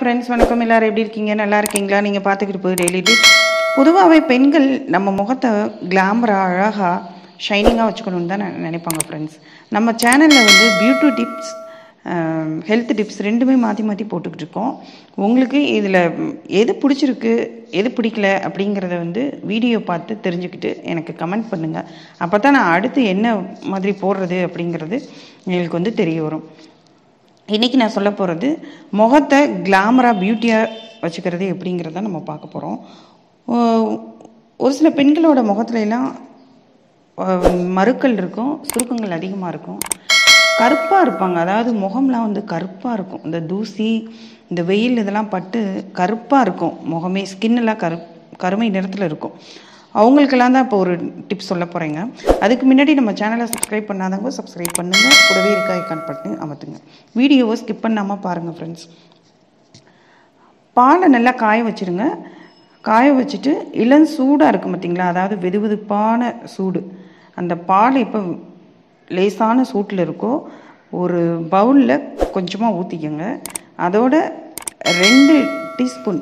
friends வணக்கம் எல்லாரும் எப்படி இருக்கீங்க நல்லா இருக்கீங்களா நீங்கள் பார்த்துக்கிட்டு போய் டெய்லி டிப்ஸ் பொதுவாகவே பெண்கள் நம்ம முகத்தை கிளாமராக அழகாக ஷைனிங்காக வச்சுக்கணும்னு தான் நெ- நினைப்பாங்க ஃப்ரெண்ட்ஸ் நம்ம சேனலில் வந்து பியூட்டி டிப்ஸ் ஹெல்த் டிப்ஸ் ரெண்டுமே மாற்றி மாற்றி போட்டுக்கிட்டு இருக்கோம் உங்களுக்கு இதில் எது பிடிச்சிருக்கு எது பிடிக்கல அப்படிங்கிறத வந்து வீடியோ பார்த்து தெரிஞ்சுக்கிட்டு எனக்கு கமெண்ட் பண்ணுங்கள் அப்போ தான் நான் அடுத்து என்ன மாதிரி போடுறது அப்படிங்கிறது எங்களுக்கு வந்து தெரிய வரும் இன்றைக்கி நான் சொல்ல போகிறது முகத்தை கிளாமராக பியூட்டியாக வச்சுக்கிறது எப்படிங்கிறத நம்ம பார்க்க போகிறோம் ஒரு சில பெண்களோட முகத்துல எல்லாம் அஹ், மருக்கள் இருக்கும் சுருக்கங்கள் அதிகமாக இருக்கும் கருப்பாக இருப்பாங்க அதாவது முகம்லாம் வந்து கருப்பாக இருக்கும் இந்த தூசி இந்த வெயில் இதெல்லாம் பட்டு கருப்பாக இருக்கும் முகமே ஸ்கின்னெல்லாம் கரு கருமை நிறத்தில் இருக்கும் அவங்களுக்கெல்லாம் தான் இப்போ ஒரு டிப்ஸ் சொல்ல போகிறேங்க அதுக்கு முன்னாடி நம்ம சேனலை சப்ஸ்கிரைப் பண்ணாதவங்க சப்ஸ்கிரைப் பண்ணுங்கள் கூடவே இருக்க ஐக்கான் பட்டு அமர்த்துங்க வீடியோவை ஸ்கிப் பண்ணாமல் பாருங்கள் ஃப்ரெண்ட்ஸ் பாலை நல்லா காய வச்சிருங்க காய வச்சுட்டு இளம் சூடாக இருக்கும் பார்த்தீங்களா அதாவது வெதுவெதுப்பான சூடு அந்த பால் இப்போ லேசான சூட்டில் இருக்கோ ஒரு பவுலில் கொஞ்சமாக ஊற்றிக்கோங்க அதோட ரெண்டு டீஸ்பூன்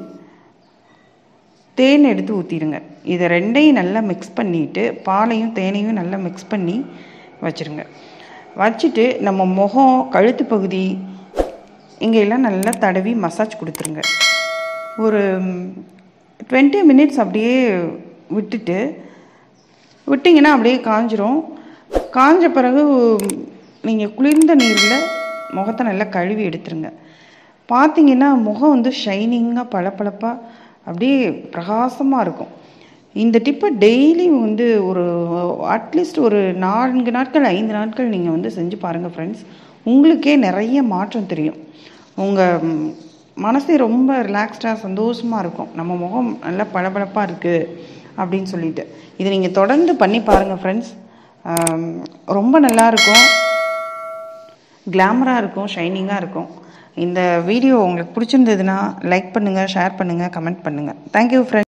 தேன் எடுத்து ஊற்றிடுங்க இதை ரெண்டையும் நல்லா மிக்ஸ் பண்ணிவிட்டு பாலையும் தேனையும் நல்லா மிக்ஸ் பண்ணி வச்சுருங்க வச்சுட்டு நம்ம முகம் கழுத்து பகுதி இங்கெல்லாம் நல்லா தடவி மசாஜ் கொடுத்துருங்க ஒரு டுவெண்ட்டி மினிட்ஸ் அப்படியே விட்டுட்டு விட்டிங்கன்னா அப்படியே காஞ்சிரும் காஞ்ச பிறகு நீங்கள் குளிர்ந்த நீரில் முகத்தை நல்லா கழுவி எடுத்துருங்க பார்த்தீங்கன்னா முகம் வந்து ஷைனிங்காக பளபளப்பாக அப்படியே பிரகாசமாக இருக்கும் இந்த டிப்பை டெய்லி வந்து ஒரு அட்லீஸ்ட் ஒரு நான்கு நாட்கள் ஐந்து நாட்கள் நீங்கள் வந்து செஞ்சு பாருங்கள் ஃப்ரெண்ட்ஸ் உங்களுக்கே நிறைய மாற்றம் தெரியும் உங்கள் மனசே ரொம்ப ரிலாக்ஸ்டாக சந்தோஷமாக இருக்கும் நம்ம முகம் நல்லா பளபளப்பாக இருக்குது அப்படின்னு சொல்லிட்டு இதை நீங்கள் தொடர்ந்து பண்ணி பாருங்கள் ஃப்ரெண்ட்ஸ் ரொம்ப நல்லா இருக்கும் கிளாமராக இருக்கும் ஷைனிங்காக இருக்கும் இந்த வீடியோ உங்களுக்கு பிடிச்சிருந்ததுன்னா லைக் பண்ணுங்கள் ஷேர் பண்ணுங்கள் கமெண்ட் பண்ணுங்கள் தேங்க்யூ ஃப்ரெண்ட்ஸ்